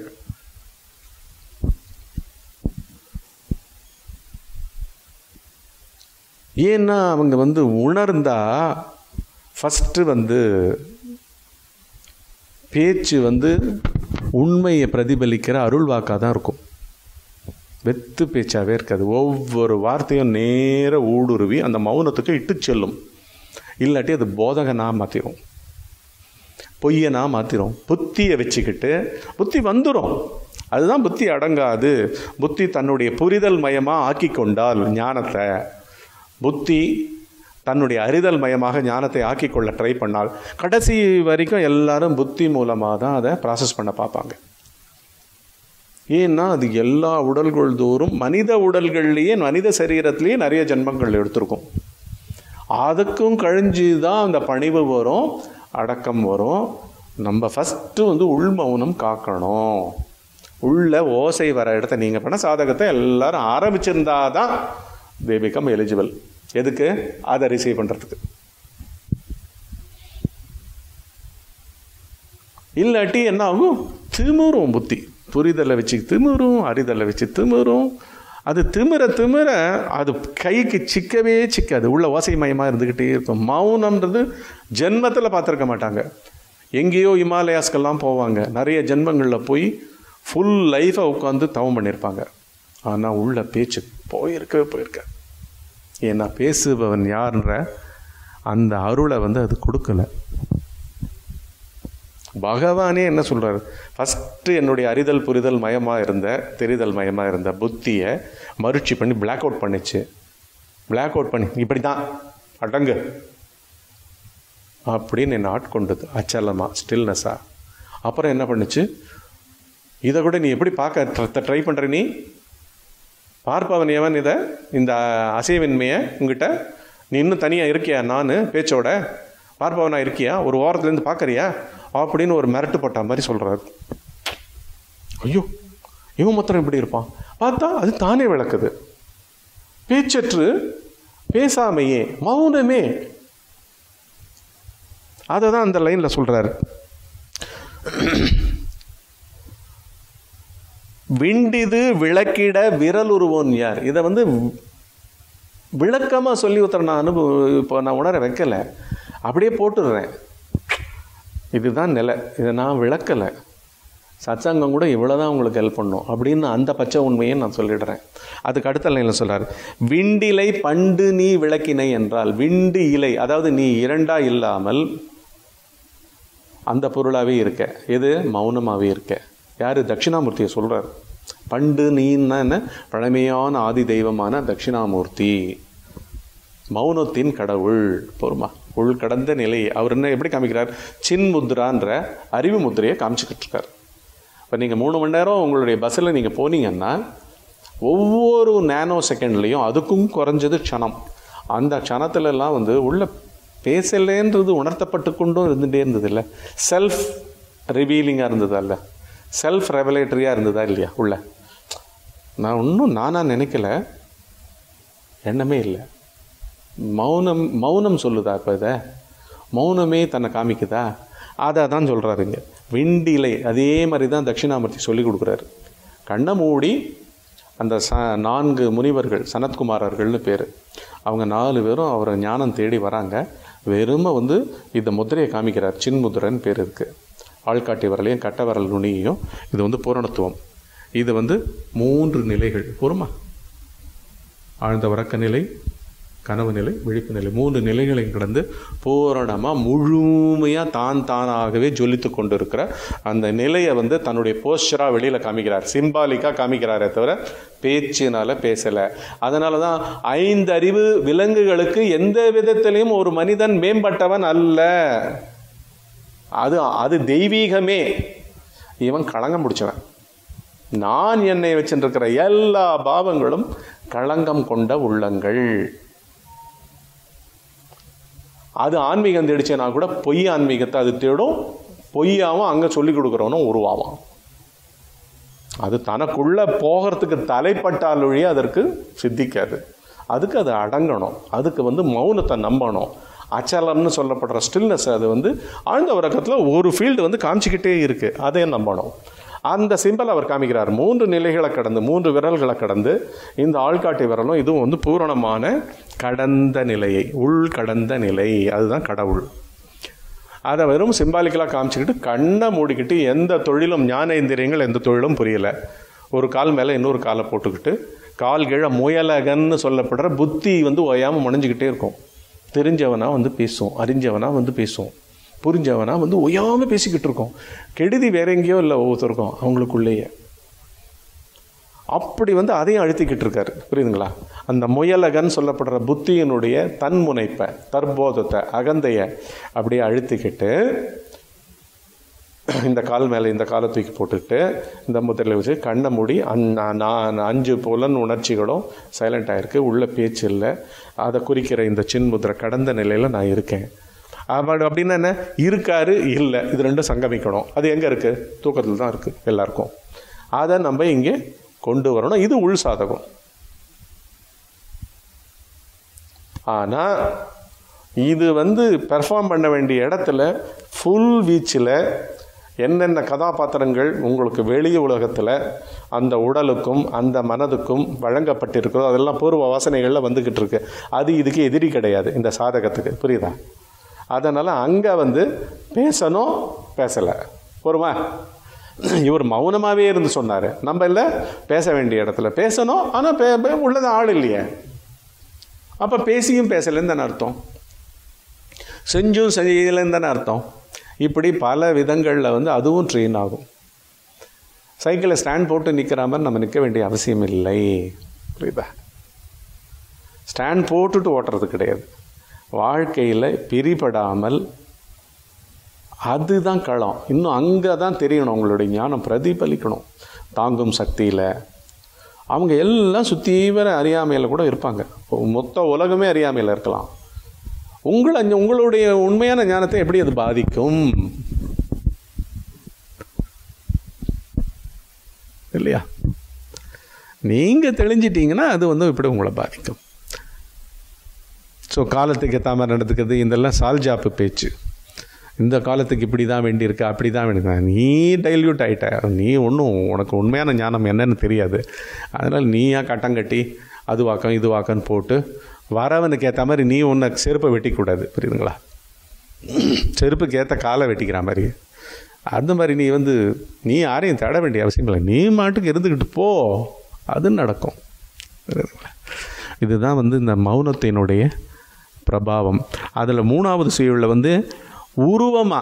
ஏன்னா அவங்க வந்து உணர்ந்தா ஃபஸ்ட்டு வந்து பேச்சு வந்து உண்மையை பிரதிபலிக்கிற அருள்வாக்காக தான் இருக்கும் வெத்து பேச்சாவே இருக்காது ஒவ்வொரு வார்த்தையும் நேர ஊடுருவி அந்த மௌனத்துக்கு இட்டு செல்லும் இல்லாட்டி அது போதகனாக மாற்றிடும் பொய்யனா மாற்றிடும் புத்தியை வச்சுக்கிட்டு புத்தி வந்துடும் அதுதான் புத்தி அடங்காது புத்தி தன்னுடைய புரிதல் மயமாக ஆக்கி கொண்டால் ஞானத்தை புத்தி தன்னுடைய அறிதல் மயமாக ஞானத்தை ஆக்கிக்கொள்ள ட்ரை பண்ணால் கடைசி வரைக்கும் எல்லாரும் புத்தி மூலமாக தான் அதை ப்ராசஸ் பண்ண பார்ப்பாங்க ஏன்னா அது எல்லா உடல்கள் தோறும் மனித உடல்கள்லேயே மனித சரீரத்திலேயே நிறைய ஜென்மங்கள் எடுத்திருக்கும் அதுக்கும் கழிஞ்சு தான் அந்த பணிவு வரும் அடக்கம் வரும் நம்ம ஃபஸ்ட்டு வந்து உள் மௌனம் காக்கணும் உள்ள ஓசை வர இடத்த நீங்கள் பண்ண சாதகத்தை எல்லாரும் ஆரம்பிச்சிருந்தா தான் தே பிகம் எலிஜிபிள் எதுக்கு அதை ரிசீவ் பண்ணுறதுக்கு இல்லாட்டி என்ன ஆகும் திமிரும் புத்தி புரிதலை வச்சு திமிரும் அறிதலை வச்சு திமிரும் அது திமிர திமிர அது கைக்கு சிக்கவே சிக்காது உள்ள ஓசை மயமாக இருந்துக்கிட்டே இருக்கும் மௌனம்ன்றது ஜென்மத்தில் பார்த்துருக்க மாட்டாங்க எங்கேயோ இமாலயாஸ்க்கெல்லாம் போவாங்க நிறைய ஜென்மங்களில் போய் ஃபுல் லைஃப்பை உட்காந்து தவம் பண்ணியிருப்பாங்க ஆனால் உள்ள பேச்சு போயிருக்கவே போயிருக்க ஏன்னா பேசுபவன் யார்ன்ற அந்த அருளை வந்து அது கொடுக்கல பகவானே என்ன சொல்றாரு ஃபஸ்ட்டு என்னுடைய அறிதல் புரிதல் மயமாக இருந்த தெரிதல் மயமாக இருந்த புத்தியை மறுச்சி பண்ணி பிளாக் அவுட் பண்ணிச்சு பிளாக் அவுட் பண்ணி இப்படி தான் அடங்கு அப்படின்னு என்னை ஆட்கொண்டது அச்சலமா ஸ்டில்னஸா அப்புறம் என்ன பண்ணுச்சு இதை கூட நீ எப்படி பார்க்க ட்ரை பண்ணுற நீ பார்ப்பவன் எவன் இதை இந்த அசைவின்மையை உங்ககிட்ட நீ இன்னும் தனியாக இருக்கியா நான் பேச்சோட பார்ப்பவனா இருக்கியா ஒரு ஓரத்துலேருந்து பார்க்குறியா அப்படின்னு ஒரு மிரட்டு போட்ட மாதிரி சொல்கிறாரு ஐயோ இவன் மாத்திரம் இப்படி இருப்பான் பார்த்தா அது தானே விளக்குது பேச்சற்று பேசாமையே மௌனமே அதை தான் அந்த லைனில் சொல்கிறாரு விண்டிது விளக்கிட விரல் உருவோன் யார் இதை வந்து விளக்கமாக சொல்லி ஒருத்தர் நான் அனுபவ இப்போ நான் உணர வைக்கலை அப்படியே போட்டுடுறேன் இதுதான் நிலை இதை நான் விளக்கலை சத்சங்கம் கூட இவ்வளோ தான் உங்களுக்கு ஹெல்ப் பண்ணும் அப்படின்னு அந்த பச்சை உண்மையை நான் சொல்லிடுறேன் அதுக்கு அடுத்த லைனில் சொல்கிறார் விண்டிலை பண்டு நீ விளக்கினை என்றால் விண்டு இலை அதாவது நீ இரண்டா இல்லாமல் அந்த பொருளாகவே இருக்க எது மௌனமாகவே இருக்க யார் தட்சிணாமூர்த்தியை சொல்கிறார் பண்டு நீன்னா என்ன பழமையான ஆதி தெய்வமான தட்சிணாமூர்த்தி மௌனத்தின் கடவுள் போருமா உள் கடந்த நிலை அவர் என்ன எப்படி காமிக்கிறார் சின் முத்ரான்ற அறிவு முத்திரையை காமிச்சுக்கிட்டு இருக்கார் இப்போ நீங்கள் மூணு மணி நேரம் உங்களுடைய பஸ்ஸில் நீங்கள் போனீங்கன்னா ஒவ்வொரு நேனோ செகண்ட்லேயும் அதுக்கும் குறைஞ்சது க்ஷணம் அந்த க்ஷணத்துலலாம் வந்து உள்ள பேசலேன்றது உணர்த்தப்பட்டு கொண்டும் இருந்துகிட்டே இருந்தது இல்லை செல்ஃப் ரிவீலிங்காக இருந்ததா இல்லை செல்ஃப் ரெவலேட்டரியாக இருந்ததா இல்லையா உள்ள நான் இன்னும் நானாக நினைக்கல எண்ணமே இல்லை மௌனம் மௌனம் சொல்லுதா இப்போ இதை மௌனமே தன்னை காமிக்குதா அதை தான் சொல்கிறாருங்க விண்டிலை அதே மாதிரி தான் தட்சிணாமூர்த்தி சொல்லி கொடுக்குறாரு கண்ணை மூடி அந்த ச நான்கு முனிவர்கள் சனத்குமாரர்கள்னு பேர் அவங்க நாலு பேரும் அவரை ஞானம் தேடி வராங்க வெறுமை வந்து இந்த முத்திரையை காமிக்கிறார் சின்முத்திரன்னு பேர் இருக்குது ஆள்காட்டி வரலையும் கட்ட வரல் நுனியையும் இது வந்து பூரணத்துவம் இது வந்து மூன்று நிலைகள் பொறுமா ஆழ்ந்த உறக்க நிலை கனவு நிலை விழிப்பு நிலை மூன்று நிலைகளையும் கடந்து பூரணமாக முழுமையாக தான் தானாகவே ஜொலித்து கொண்டு இருக்கிற அந்த நிலையை வந்து தன்னுடைய போஸ்டராக வெளியில் காமிக்கிறார் சிம்பாலிக்காக காமிக்கிறாரே தவிர பேச்சினால் பேசலை அதனால தான் ஐந்து அறிவு விலங்குகளுக்கு எந்த விதத்திலையும் ஒரு மனிதன் மேம்பட்டவன் அல்ல அது அது தெய்வீகமே இவன் களங்கம் முடிச்சவன் நான் என்னை வச்சுருக்கிற எல்லா பாவங்களும் களங்கம் கொண்ட உள்ளங்கள் அது ஆன்மீகம் தேடிச்சேனா கூட பொய் ஆன்மீகத்தை அது தேடும் பொய்யாவும் அங்கே சொல்லி கொடுக்குறவனும் உருவாவான் அது தனக்குள்ள போகிறதுக்கு தலைப்பட்டால் ஒழிய அதற்கு சித்திக்காது அதுக்கு அது அடங்கணும் அதுக்கு வந்து மௌனத்தை நம்பணும் அச்சலம்னு சொல்லப்படுற ஸ்டில்னஸ் அது வந்து ஆழ்ந்த உறக்கத்தில் ஒரு ஃபீல்டு வந்து காமிச்சிக்கிட்டே இருக்குது அதையும் நம்பணும் அந்த சிம்பல் அவர் காமிக்கிறார் மூன்று நிலைகளை கடந்து மூன்று விரல்களை கடந்து இந்த ஆள்காட்டி விரலும் இதுவும் வந்து பூரணமான கடந்த நிலையை உள் கடந்த நிலை அதுதான் கடவுள் அதை வெறும் சிம்பாலிக்கலாக காமிச்சிக்கிட்டு கண்ணை மூடிக்கிட்டு எந்த தொழிலும் ஞானேந்திரியங்கள் எந்த தொழிலும் புரியலை ஒரு கால் மேலே இன்னொரு காலை போட்டுக்கிட்டு கால் கீழே முயலகன்னு சொல்லப்படுற புத்தி வந்து ஓயாமல் முனைஞ்சிக்கிட்டே இருக்கும் தெரிஞ்சவனா வந்து பேசும் அறிஞ்சவனா வந்து பேசும் புரிஞ்சவனா வந்து ஒய்யாமல் பேசிக்கிட்டு இருக்கோம் கெடுதி வேற எங்கேயோ இல்லை ஒவ்வொருத்தருக்கும் அவங்களுக்குள்ளேயே அப்படி வந்து அதையும் அழுத்திக்கிட்டு இருக்காரு புரியுதுங்களா அந்த முயலகன் சொல்லப்படுற புத்தியினுடைய தன்முனைப்பை தற்போதத்தை அகந்தையை அப்படியே அழுத்திக்கிட்டு இந்த கால் மேலே இந்த காலை தூக்கி போட்டுக்கிட்டு இந்த முத்திரையில் வச்சு கண்ணை மூடி அந் நான் அஞ்சு புலன் உணர்ச்சிகளும் சைலண்ட் ஆகிருக்கு உள்ள பேச்சு இல்லை அதை குறிக்கிற இந்த சின் முத்திரை கடந்த நிலையில் நான் இருக்கேன் அப்படி அப்படின்னா என்ன இருக்காரு இல்லை இது ரெண்டும் சங்கமிக்கணும் அது எங்கே இருக்குது தூக்கத்தில் தான் இருக்குது எல்லாருக்கும் அதை நம்ம இங்கே கொண்டு வரணும் இது உள் சாதகம் ஆனால் இது வந்து பெர்ஃபார்ம் பண்ண வேண்டிய இடத்துல ஃபுல் வீச்சில் என்னென்ன கதாபாத்திரங்கள் உங்களுக்கு வெளி உலகத்தில் அந்த உடலுக்கும் அந்த மனதுக்கும் வழங்கப்பட்டிருக்கிறதோ அதெல்லாம் பூர்வ வாசனைகளில் வந்துக்கிட்டு இருக்கு அது இதுக்கு எதிரி கிடையாது இந்த சாதகத்துக்கு புரியுதா அதனால் அங்கே வந்து பேசணும் பேசலை பொறுமா இவர் மௌனமாகவே இருந்து சொன்னார் நம்ம இல்லை பேச வேண்டிய இடத்துல பேசணும் ஆனால் பே பே- உள்ளது ஆள் இல்லையே அப்போ பேசியும் பேசலைன்னு தானே அர்த்தம் செஞ்சும் செய்யலைன்னு தானே அர்த்தம் இப்படி பல விதங்களில் வந்து அதுவும் ட்ரெயின் ஆகும் சைக்கிளை ஸ்டாண்ட் போட்டு நிற்கிற மாதிரி நம்ம நிற்க வேண்டிய அவசியம் இல்லை புரியுதா ஸ்டாண்ட் போட்டுட்டு ஓட்டுறது கிடையாது வாழ்க்கையில் பிரிபடாமல் அதுதான் களம் இன்னும் அங்கே தான் தெரியணும் உங்களுடைய ஞானம் பிரதிபலிக்கணும் தாங்கும் சக்தியில் அவங்க எல்லாம் சுத்தீவிர அறியாமையில் கூட இருப்பாங்க மொத்த உலகமே அறியாமையில் இருக்கலாம் உங்களை உங்களுடைய உண்மையான ஞானத்தை எப்படி அது பாதிக்கும் இல்லையா நீங்கள் தெளிஞ்சிட்டீங்கன்னா அது வந்து இப்படி உங்களை பாதிக்கும் ஸோ காலத்துக்கு ஏற்ற மாதிரி நடந்துக்கிறது இதெல்லாம் சால்ஜாப்பு பேச்சு இந்த காலத்துக்கு இப்படி தான் வேண்டியிருக்கு அப்படி தான் வேண்டியிருக்கு நீ டைல்யூட் ஆகிட்ட நீ ஒன்றும் உனக்கு உண்மையான ஞானம் என்னன்னு தெரியாது அதனால் நீயா கட்டம் கட்டி அது வாக்கம் இது வாக்கன்னு போட்டு வரவனுக்கு ஏற்ற மாதிரி நீ உன்னை செருப்பை வெட்டிக்கூடாது புரியுதுங்களா செருப்புக்கு ஏற்ற காலை வெட்டிக்கிற மாதிரி அந்த மாதிரி நீ வந்து நீ யாரையும் தேட வேண்டிய அவசியம் இல்லை நீ மாட்டுக்கு இருந்துக்கிட்டு போ அது நடக்கும் புரியுதுங்களா? இதுதான் வந்து இந்த மௌனத்தினுடைய பிரபாவம் அதில் மூணாவது சுயலில் வந்து உருவமாக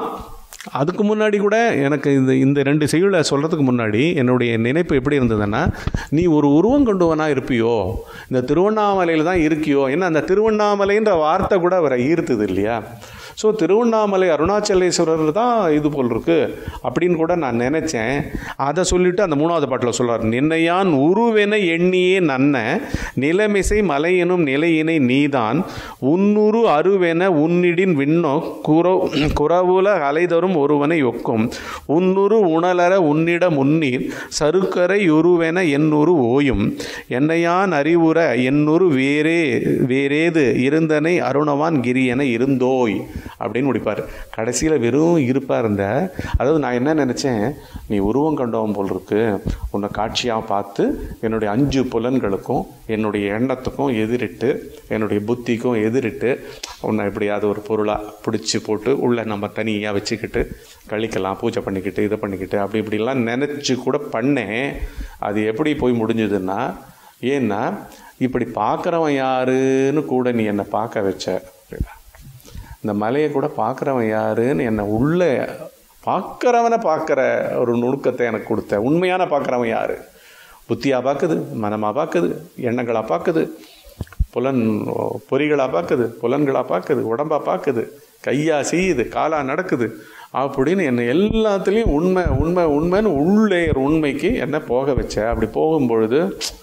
அதுக்கு முன்னாடி கூட எனக்கு இந்த இந்த ரெண்டு செய்யுளை சொல்கிறதுக்கு முன்னாடி என்னுடைய நினைப்பு எப்படி இருந்ததுன்னா நீ ஒரு உருவம் கொண்டவனாக இருப்பியோ இந்த திருவண்ணாமலையில் தான் இருக்கியோ ஏன்னா அந்த திருவண்ணாமலைன்ற வார்த்தை கூட அவரை ஈர்த்தது இல்லையா ஸோ திருவண்ணாமலை அருணாச்சலேஸ்வரர் தான் இது போல் இருக்கு அப்படின்னு கூட நான் நினச்சேன் அதை சொல்லிட்டு அந்த மூணாவது பாட்டில் சொல்றார் நின்னையான் உருவென எண்ணியே நன்ன நிலமிசை மலையெனும் நிலையினை நீதான் உன்னுரு அருவென உன்னிடின் விண்ணோ குற குறவுல அலைதரும் ஒருவனை ஒக்கும் உன்னுரு உணலற உன்னிட முன்னீர் சருக்கரை உருவென என்னுரு ஓயும் என்னையான் அறிவுற என்னுரு வேறே வேறேது இருந்தனை அருணவான் கிரியென இருந்தோய் அப்படின்னு முடிப்பார் கடைசியில் வெறும் இருப்பாக இருந்த அதாவது நான் என்ன நினச்சேன் நீ உருவம் கண்டவன் போல் இருக்கு உன்னை காட்சியாக பார்த்து என்னுடைய அஞ்சு புலன்களுக்கும் என்னுடைய எண்ணத்துக்கும் எதிரிட்டு என்னுடைய புத்திக்கும் எதிரிட்டு உன்னை எப்படியாவது ஒரு பொருளாக பிடிச்சி போட்டு உள்ளே நம்ம தனியாக வச்சுக்கிட்டு கழிக்கலாம் பூஜை பண்ணிக்கிட்டு இதை பண்ணிக்கிட்டு அப்படி இப்படிலாம் நினச்சி கூட பண்ணேன் அது எப்படி போய் முடிஞ்சதுன்னா ஏன்னா இப்படி பார்க்குறவன் யாருன்னு கூட நீ என்னை பார்க்க வச்ச அப்படின்னா இந்த மலையை கூட பார்க்குறவன் யாருன்னு என்னை உள்ளே பார்க்குறவனை பார்க்குற ஒரு நுணுக்கத்தை எனக்கு கொடுத்த உண்மையான பார்க்குறவன் யார் புத்தியாக பார்க்குது மனமாக பார்க்குது எண்ணங்களாக பார்க்குது புலன் பொறிகளாக பார்க்குது புலன்களாக பார்க்குது உடம்பாக பார்க்குது கையா செய்யுது காலா நடக்குது அப்படின்னு என்னை எல்லாத்துலேயும் உண்மை உண்மை உண்மைன்னு உள்ளேயர் உண்மைக்கு என்ன போக வச்ச அப்படி போகும்பொழுது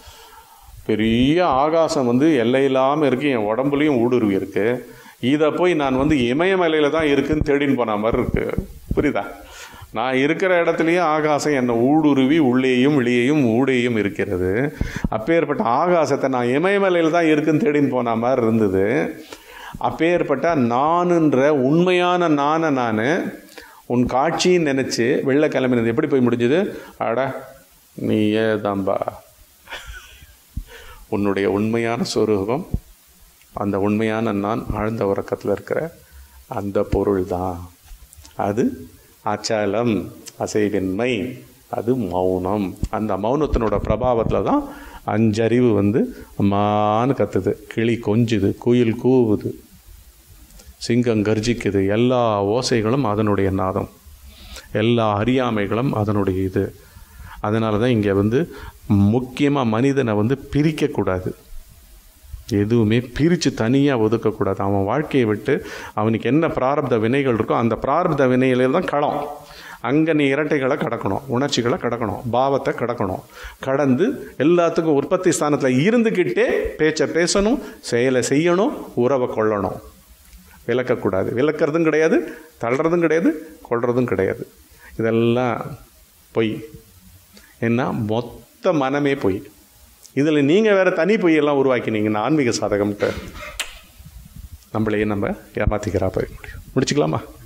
பெரிய ஆகாசம் வந்து எல்லையில்லாமல் இருக்குது என் உடம்புலையும் ஊடுருவி இருக்குது இதை போய் நான் வந்து இமயமலையில் தான் இருக்குன்னு தேடின்னு போன மாதிரி இருக்கு புரியுதா நான் இருக்கிற இடத்துலையும் ஆகாசம் என்னை ஊடுருவி உள்ளேயும் வெளியேயும் ஊடேயும் இருக்கிறது அப்பேற்பட்ட ஆகாசத்தை நான் இமயமலையில் தான் இருக்குன்னு தேடின்னு போன மாதிரி இருந்தது அப்பேற்பட்ட நானுன்ற உண்மையான நானை நான் உன் காட்சின்னு நினச்சி வெள்ளை கிளம்பினது எப்படி போய் முடிஞ்சது அட நீ ஏதாம்பா உன்னுடைய உண்மையான சொரூபம் அந்த உண்மையான நான் ஆழ்ந்த உறக்கத்தில் இருக்கிற அந்த பொருள் தான் அது அச்சலம் அசைவின்மை அது மௌனம் அந்த மௌனத்தினோட பிரபாவத்தில் தான் அஞ்சறிவு வந்து அம்மான்னு கத்துது கிளி கொஞ்சுது குயில் கூவுது சிங்கம் கர்ஜிக்குது எல்லா ஓசைகளும் அதனுடைய நாதம் எல்லா அறியாமைகளும் அதனுடைய இது அதனால தான் இங்கே வந்து முக்கியமாக மனிதனை வந்து பிரிக்கக்கூடாது எதுவுமே பிரித்து தனியாக ஒதுக்கக்கூடாது அவன் வாழ்க்கையை விட்டு அவனுக்கு என்ன பிராரப்த வினைகள் இருக்கோ அந்த பிராரப்த வினையில தான் களம் அங்கே நீ இரட்டைகளை கடக்கணும் உணர்ச்சிகளை கடக்கணும் பாவத்தை கடக்கணும் கடந்து எல்லாத்துக்கும் உற்பத்தி ஸ்தானத்தில் இருந்துக்கிட்டே பேச்சை பேசணும் செயலை செய்யணும் உறவை கொள்ளணும் விளக்கக்கூடாது விளக்கிறதும் கிடையாது தள்ளுறதும் கிடையாது கொள்றதும் கிடையாது இதெல்லாம் பொய் ஏன்னா மொத்த மனமே பொய் இதில் நீங்கள் வேறு தனி பொய்யெல்லாம் உருவாக்கினீங்கன்னா ஆன்மீக சாதகம்ட்டு நம்மளையே நம்ம ஏமாற்றிக்கிறா போய் முடியும் முடிச்சுக்கலாமா